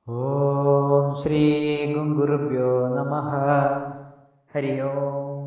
ഓം ശ്രീ ഗുരുഭ്യോ നമ ഹരി ഓം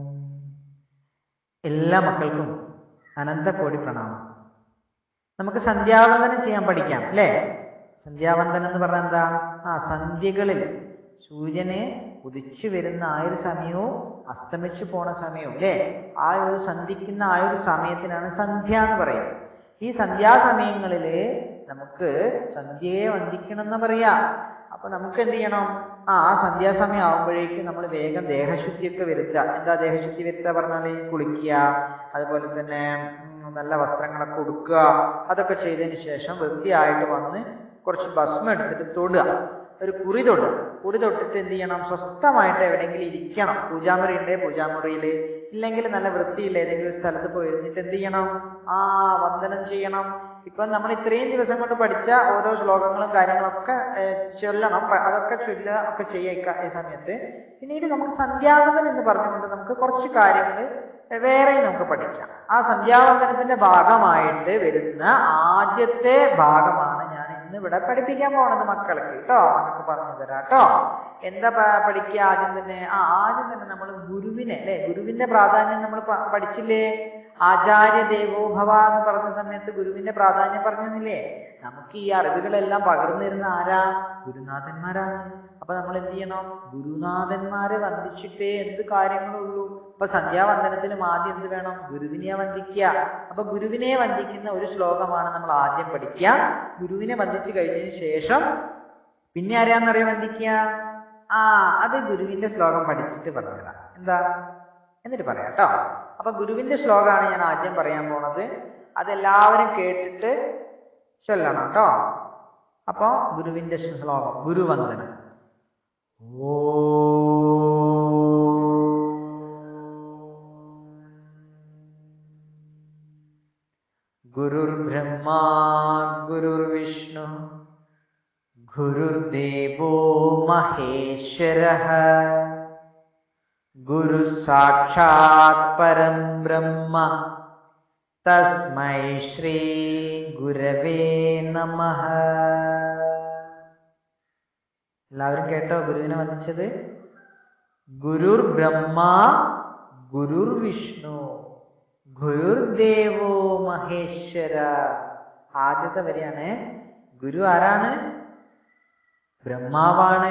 എല്ലാ മക്കൾക്കും അനന്തകോടി പ്രണാമം നമുക്ക് സന്ധ്യാവന്ദനം ചെയ്യാൻ പഠിക്കാം അല്ലേ സന്ധ്യാവന്ദനം എന്ന് പറഞ്ഞാൽ എന്താ ആ സന്ധ്യകളിൽ സൂര്യന് ഉദിച്ചു വരുന്ന ആ ഒരു സമയവും അസ്തമിച്ചു പോണ സമയവും അല്ലേ ആ ഒരു സന്ധിക്കുന്ന ആ ഒരു സമയത്തിനാണ് സന്ധ്യ എന്ന് പറയുന്നത് ഈ സന്ധ്യാസമയങ്ങളില് നമുക്ക് സന്ധ്യയെ വന്ദിക്കണം എന്ന് പറയാ അപ്പൊ നമുക്ക് എന്ത് ചെയ്യണം ആ ആ സന്ധ്യാസമയം ആവുമ്പോഴേക്ക് നമ്മൾ വേഗം ദേഹശുദ്ധിയൊക്കെ വരുത്തുക എന്താ ദേഹശുദ്ധി വരുത്തുക പറഞ്ഞാൽ കുളിക്കുക അതുപോലെ തന്നെ ഉം, നല്ല വസ്ത്രങ്ങളൊക്കെ ഉടുക്കുക അതൊക്കെ ചെയ്തതിന് ശേഷം വൃത്തിയായിട്ട് വന്ന് കുറച്ച് ഭസ്മം എടുത്തിട്ട് തൊടുക ഒരു കുറി തൊടുക കുറി തൊട്ടിട്ട് എന്ത് ചെയ്യണം സ്വസ്ഥമായിട്ട് എവിടെയെങ്കിലും ഇരിക്കണം പൂജാമുറി ഉണ്ടേ പൂജാമുറിയിൽ ഇല്ലെങ്കിൽ നല്ല വൃത്തിയില്ല ഏതെങ്കിലും ഒരു സ്ഥലത്ത് പോയി ഇരുന്നിട്ട് എന്ത് ചെയ്യണം ആ വന്ദനം ചെയ്യണം ഇപ്പൊ നമ്മൾ ഇത്രയും ദിവസം കൊണ്ട് പഠിച്ച ഓരോ ശ്ലോകങ്ങളും കാര്യങ്ങളൊക്കെ ഏർ, ചൊല്ലണം പ- അതൊക്കെ ചൊല്ലുക ഒക്കെ ചെയ്യുക ഈ സമയത്ത് പിന്നീട് നമുക്ക് സന്ധ്യാവന്തനം എന്ന് പറഞ്ഞുകൊണ്ട് നമുക്ക് കുറച്ച് കാര്യങ്ങൾ വേറെ നമുക്ക് പഠിക്കാം ആ സന്ധ്യാവന്തനത്തിന്റെ ഭാഗമായിട്ട് വരുന്ന ആദ്യത്തെ ഭാഗമാണ് ഞാൻ ഇന്ന് ഇവിടെ പഠിപ്പിക്കാൻ പോണത് മക്കൾക്ക് കേട്ടോ മക്കൾക്ക് പറഞ്ഞു തരാം കേട്ടോ എന്താ പ- പഠിക്കുക ആദ്യം തന്നെ ആ ആദ്യം തന്നെ നമ്മൾ ഗുരുവിനെ അല്ലെ ഗുരുവിന്റെ പ്രാധാന്യം നമ്മൾ പഠിച്ചില്ലേ ആചാര്യ ദേവോഭവ എന്ന് പറഞ്ഞ സമയത്ത് ഗുരുവിന്റെ പ്രാധാന്യം പറഞ്ഞില്ലേ നമുക്ക് ഈ അറിവുകളെല്ലാം പകർന്നു തരുന്ന ആരാ ഗുരുനാഥന്മാരാണ് അപ്പൊ നമ്മൾ എന്ത് ചെയ്യണം ഗുരുനാഥന്മാരെ വന്ദിച്ചിട്ടേ എന്ത് കാര്യങ്ങളുള്ളൂ ഇപ്പൊ സന്ധ്യാവന്ദനത്തിലും ആദ്യം എന്ത് വേണം ഗുരുവിനെ വന്ദിക്കുക അപ്പൊ ഗുരുവിനെ വന്ദിക്കുന്ന ഒരു ശ്ലോകമാണ് നമ്മൾ ആദ്യം പഠിക്കുക ഗുരുവിനെ വന്ദിച്ചു കഴിഞ്ഞതിന് ശേഷം പിന്നെ ആരാന്നറിയാൻ വന്ദിക്കുക ആ അത് ഗുരുവിന്റെ ശ്ലോകം പഠിച്ചിട്ട് പറഞ്ഞുതരാം എന്താ എന്നിട്ട് പറയാം കേട്ടോ അപ്പൊ ഗുരുവിന്റെ ശ്ലോകമാണ് ഞാൻ ആദ്യം പറയാൻ പോണത് അതെല്ലാവരും കേട്ടിട്ട് ചൊല്ലണം കേട്ടോ അപ്പൊ ഗുരുവിന്റെ ശ്ലോകം ഗുരുവന്ദനം ഗുരുർബ്രഹ്മാ ഗുരുർവിഷ്ണു ഗുരുർദേവോ മഹേശ്വരഃ ഗുരു സാക്ഷാത് പരം ബ്രഹ്മ തസ്മൈ ശ്രീ ഗുരവേ നമഃ എല്ലാവരും കേട്ടോ ഗുരുവിനെ വന്ദിച്ചത് ഗുരുർ ബ്രഹ്മ ഗുരുർ വിഷ്ണു ഗുരുർദേവോ മഹേശ്വര ആദ്യത്തെ വരിയാണ് ഗുരു ആരാണ് ബ്രഹ്മാവാണ്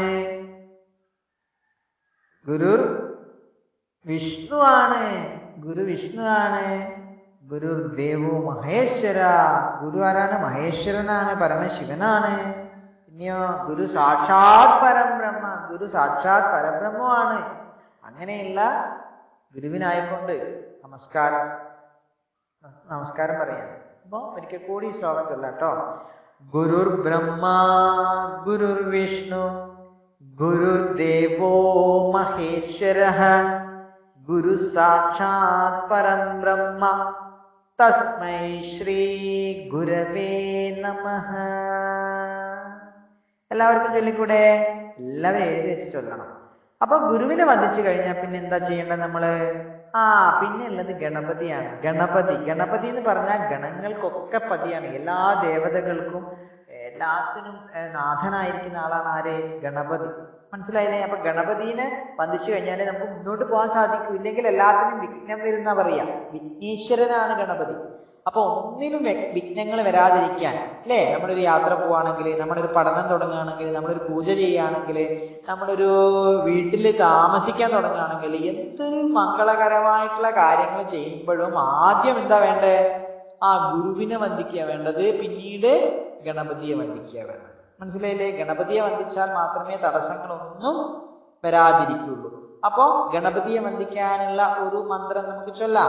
ഗുരുർ വിഷ്ണു ആണ് ഗുരു വിഷ്ണു ആണ് ഗുരു ദേവോ മഹേശ്വര ഗുരു ആരാണ് മഹേശ്വരനാണ് പരമശിവനാണ് പിന്നെയോ ഗുരു സാക്ഷാത് പരബ്രഹ്മ ഗുരു സാക്ഷാത് പരബ്രഹ്മമാണ് അങ്ങനെയുള്ള ഗുരുവിനായിക്കൊണ്ട് നമസ്കാരം നമസ്കാരം പറയാം അപ്പൊ ഒരിക്കൽ കൂടി ഈ ശ്ലോകം ചൊല്ലാം കേട്ടോ ഗുരുർ ബ്രഹ്മ ഗുരുർ വിഷ്ണു ഗുരുർദേവോ മഹേശ്വര ഗുരു സാക്ഷാത് പരം ബ്രഹ്മ തസ്മൈ ശ്രീ ഗുരവേ നമഃ എല്ലാവർക്കും ചൊല്ലിക്കൂടെ എല്ലാവരും എഴുതി വെച്ച് ചൊല്ലണം അപ്പൊ ഗുരുവിനെ വന്ദിച്ചു കഴിഞ്ഞാൽ പിന്നെ എന്താ ചെയ്യേണ്ടത് നമ്മള് ആ പിന്നെ ഉള്ളത് ഗണപതിയാണ് ഗണപതി ഗണപതി എന്ന് പറഞ്ഞാൽ ഗണങ്ങൾക്കൊക്കെ പതിയാണ് എല്ലാ ദേവതകൾക്കും എല്ലാത്തിനും ഏർ നാഥനായിരിക്കുന്ന ആളാണ് ആര് ഗണപതി മനസ്സിലായില്ലേ അപ്പൊ ഗണപതിനെ വന്ദിച്ചു കഴിഞ്ഞാലേ നമുക്ക് മുന്നോട്ട് പോകാൻ സാധിക്കൂ ഇല്ലെങ്കിൽ എല്ലാത്തിനും വിഘ്നം വരുന്ന പറയാ വിഘ്നേശ്വരനാണ് ഗണപതി അപ്പൊ ഒന്നിനും വിഘ്നങ്ങൾ വരാതിരിക്കാൻ അല്ലേ നമ്മളൊരു യാത്ര പോവാണെങ്കിൽ നമ്മളൊരു പഠനം തുടങ്ങുകയാണെങ്കിൽ നമ്മളൊരു പൂജ ചെയ്യുകയാണെങ്കിൽ നമ്മളൊരു വീട്ടിൽ താമസിക്കാൻ തുടങ്ങുകയാണെങ്കിൽ എന്തൊരു മംഗളകരമായിട്ടുള്ള കാര്യങ്ങൾ ചെയ്യുമ്പോഴും ആദ്യം എന്താ വേണ്ടേ ആ ഗുരുവിനെ വന്ദിക്കുക വേണ്ടത് പിന്നീട് ഗണപതിയെ വന്ദിക്കുക വേണ്ടത് മനസ്സിലായില്ലേ ഗണപതിയെ വന്ദിച്ചാൽ മാത്രമേ തടസ്സങ്ങളൊന്നും വരാതിരിക്കുള്ളൂ അപ്പോ ഗണപതിയെ വന്ദിക്കാനുള്ള ഒരു മന്ത്രം നമുക്ക് ചൊല്ലാം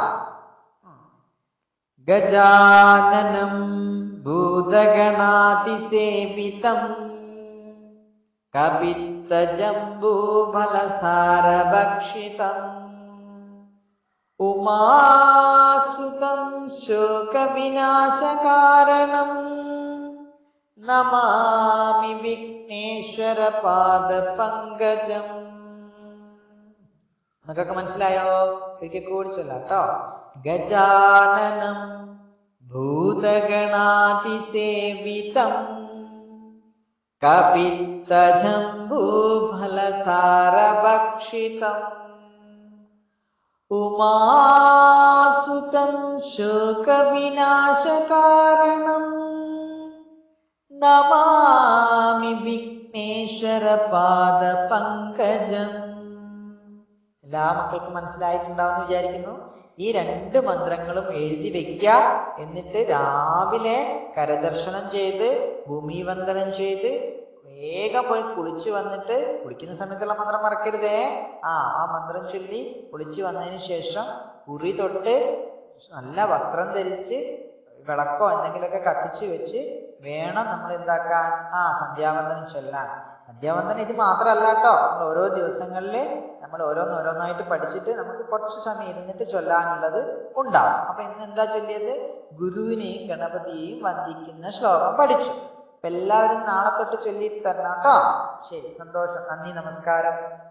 ഗജാനനം ഭൂതഗണാതിസേവിതം കപിത്തജംബൂഫലസാരഭക്ഷിതം ഉമാസുതം ശോകവിനാശകാരണം നമാമി വിഘ്നേശ്വര പാദപങ്കജം നിങ്ങൾക്കൊക്കെ മനസ്സിലായോ ഒരിക്കൽ കൂടി ചൊല്ലാം കേട്ടോ ഗജാനനം ഭൂതഗണാതിസേവിതം കപിത്തജംബൂഫലസാരഭക്ഷിതം ഉമാസുതം ശോകവിനാശകാരണം നമാമി വിഘ്നേശ്വര പാദ പങ്കജം എല്ലാ മക്കൾക്കും മനസ്സിലായിട്ടുണ്ടാവുമെന്ന് വിചാരിക്കുന്നു ഈ രണ്ട് മന്ത്രങ്ങളും എഴുതി വെക്കുക എന്നിട്ട് രാവിലെ കരദർശനം ചെയ്ത് ഭൂമിവന്ദനം ചെയ്ത് വേഗം പോയി കുളിച്ചു വന്നിട്ട് കുളിക്കുന്ന സമയത്തുള്ള മന്ത്രം മറക്കരുതേ ആ ആ മന്ത്രം ചൊല്ലി കുളിച്ചു വന്നതിന് ശേഷം കുറി തൊട്ട് നല്ല വസ്ത്രം ധരിച്ച് വിളക്കോ എന്തെങ്കിലുമൊക്കെ കത്തിച്ച് വെച്ച് വേണം നമ്മൾ എന്താക്കാൻ ആ സന്ധ്യാവന്ദനം ചൊല്ലാൻ സന്ധ്യാവന്ദനം ഇത് മാത്രമല്ല കേട്ടോ നമ്മൾ ഓരോ ദിവസങ്ങളിൽ നമ്മൾ ഓരോന്ന് ഓരോന്നായിട്ട് പഠിച്ചിട്ട് നമുക്ക് കുറച്ച് സമയം ഇരുന്നിട്ട് ചൊല്ലാനുള്ളത് ഉണ്ടാവും അപ്പൊ ഇന്ന് എന്താ ചൊല്ലിയത് ഗുരുവിനെയും ഗണപതിയെയും വന്ദിക്കുന്ന ശ്ലോകം പഠിച്ചു അപ്പൊ എല്ലാവരും നാളെ തൊട്ട് ചൊല്ലിയിട്ട് തരണം കേട്ടോ ശരി സന്തോഷം നന്ദി നമസ്കാരം